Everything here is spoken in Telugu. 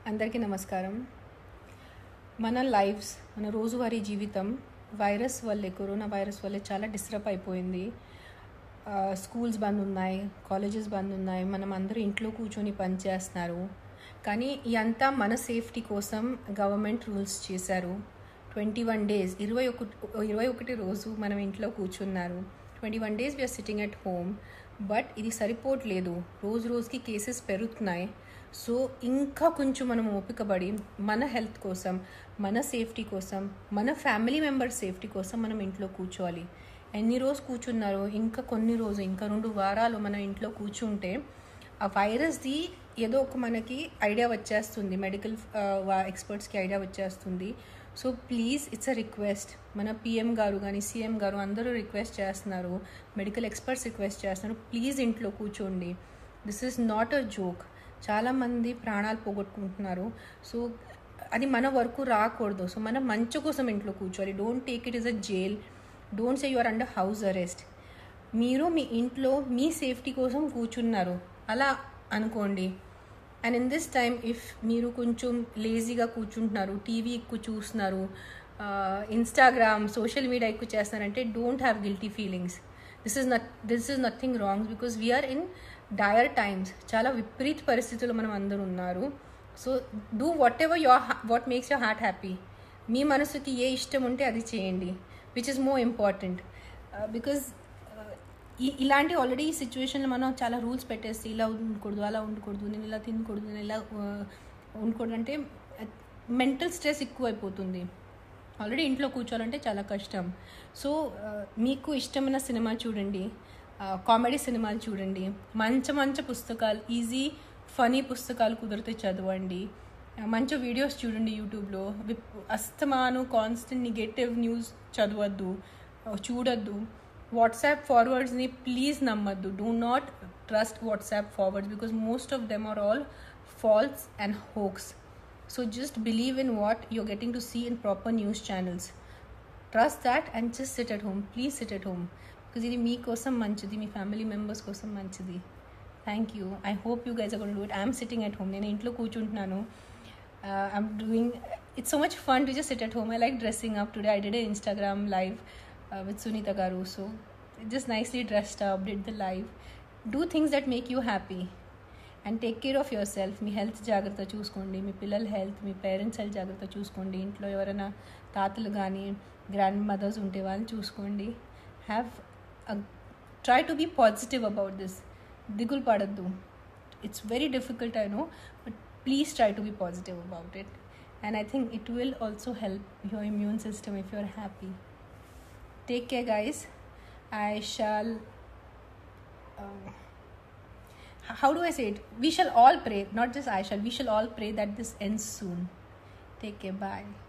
అందరికీ నమస్కారం మన లైఫ్స్ మన రోజువారీ జీవితం వైరస్ వల్లే కరోనా వైరస్ వల్లే చాలా డిస్టర్బ్ అయిపోయింది ఆ, స్కూల్స్ బంద్ ఉన్నాయి కాలేజెస్ బంద్ ఉన్నాయి మనం అందరూ ఇంట్లో కూర్చొని పనిచేస్తున్నారు కానీ ఇదంతా మన సేఫ్టీ కోసం గవర్నమెంట్ రూల్స్ చేశారు ట్వంటీ వన్ డేస్ ఇరవై ఒకటి ఇరవై ఒకటి రోజు మనం ఇంట్లో కూర్చున్నారు twenty one days we're sitting at home but ఇది సరిపోవట్లేదు రోజు రోజుకి కేసెస్ పెరుగుతున్నాయి సో ఇంకా కొంచెం మనం ఓపికబడి మన హెల్త్ కోసం మన సేఫ్టీ కోసం మన ఫ్యామిలీ మెంబర్స్ సేఫ్టీ కోసం మనం ఇంట్లో కూర్చోవాలి ఎన్ని రోజు కూర్చున్నారో ఇంకా కొన్ని రోజు ఇంకా రెండు వారాలు మనం ఇంట్లో కూర్చుంటే ఆ వైరస్ది ఏదో ఒక మనకి ఐడియా వచ్చేస్తుంది మెడికల్ ఎక్స్పర్ట్స్కి ఐడియా వచ్చేస్తుంది so please it's a request మన పిఎం గారు కానీ సీఎం గారు అందరూ రిక్వెస్ట్ చేస్తున్నారు మెడికల్ ఎక్స్పర్ట్స్ రిక్వెస్ట్ చేస్తున్నారు ప్లీజ్ ఇంట్లో కూర్చోండి this is not a joke చాలామంది ప్రాణాలు పోగొట్టుకుంటున్నారు సో అది మన వరకు రాకూడదు సో మన మంచి కోసం ఇంట్లో కూర్చోవాలి don't take it is a jail don't say you're under house arrest మీరు మీ ఇంట్లో మీ సేఫ్టీ కోసం కూర్చున్నారు అలా అనుకోండి and in this time if మీరు కొంచెం లేజీగా కూర్చుంటున్నారు టీవీ ఎక్కువ చూస్తున్నారు ఇన్స్టాగ్రామ్ సోషల్ మీడియా ఎక్కువ చేస్తున్నారంటే don't have guilty feelings this is not this is nothing wrong because we're in dire times చాలా విపరీత పరిస్థితుల్లో మనం అందరూ ఉన్నారు so do whatever your what makes your heart happy మీ మనసుకి ఏ ఇష్టం ఉంటే అది చేయండి which is more important because ఈ ఇలాంటి ఆల్రెడీ ఈ సిచ్యువేషన్లో మనం చాలా రూల్స్ పెట్టేసి ఇలా ఉండకూడదు అలా ఉండకూడదు నేను ఇలా తినకూడదు నేను ఇలా ఆ, ఉండకూడదు అంటే మెంటల్ స్ట్రెస్ ఎక్కువైపోతుంది ఆల్రెడీ ఇంట్లో కూర్చోవాలంటే చాలా కష్టం సో ఆ, మీకు ఇష్టమైన సినిమా చూడండి కామెడీ సినిమాలు చూడండి మంచి మంచి పుస్తకాలు ఈజీ ఫనీ పుస్తకాలు కుదిరితే చదవండి ఆ, మంచి వీడియోస్ చూడండి యూట్యూబ్లో విప్ అస్తమాను కాన్స్టెంట్ నెగటివ్ న్యూస్ చదవద్దు ఆ, చూడొద్దు వాట్సాప్ ఫార్వర్డ్స్ని ప్లీజ్ నమ్మద్దు do not trust WhatsApp forwards because most of them are all false and hoax so just believe in what you're getting to see in proper news channels trust that and just sit at home please sit at home because ఇది మీకోసం మంచిది మీ ఫ్యామిలీ మెంబర్స్ కోసం మంచిది thank you I hope you guys are gonna do it I'm sitting at home నేను ఇంట్లో కూర్చుంటున్నాను I'm doing it's so much fun to just sit at home I like dressing up today I did Instagram live with Sunitha గారు so just nicely dressed up did the live do things that make you happy and take care of your yourself health జాగ్రత్త చూసుకోండి మీ పిల్లల హెల్త్ మీ పేరెంట్స్ హెల్త్ జాగ్రత్త చూసుకోండి ఇంట్లో ఎవరైనా తాతలు కానీ గ్రాండ్ మదర్స్ ఉంటే వాళ్ళని చూసుకోండి have try to be positive about this దిగులు పడద్దు it's very difficult I know but please try to be positive about it and I think it will also help your immune system if you are happy take care guys i shall uh, how do i say it we shall all pray not just i shall we shall all pray that this ends soon take care bye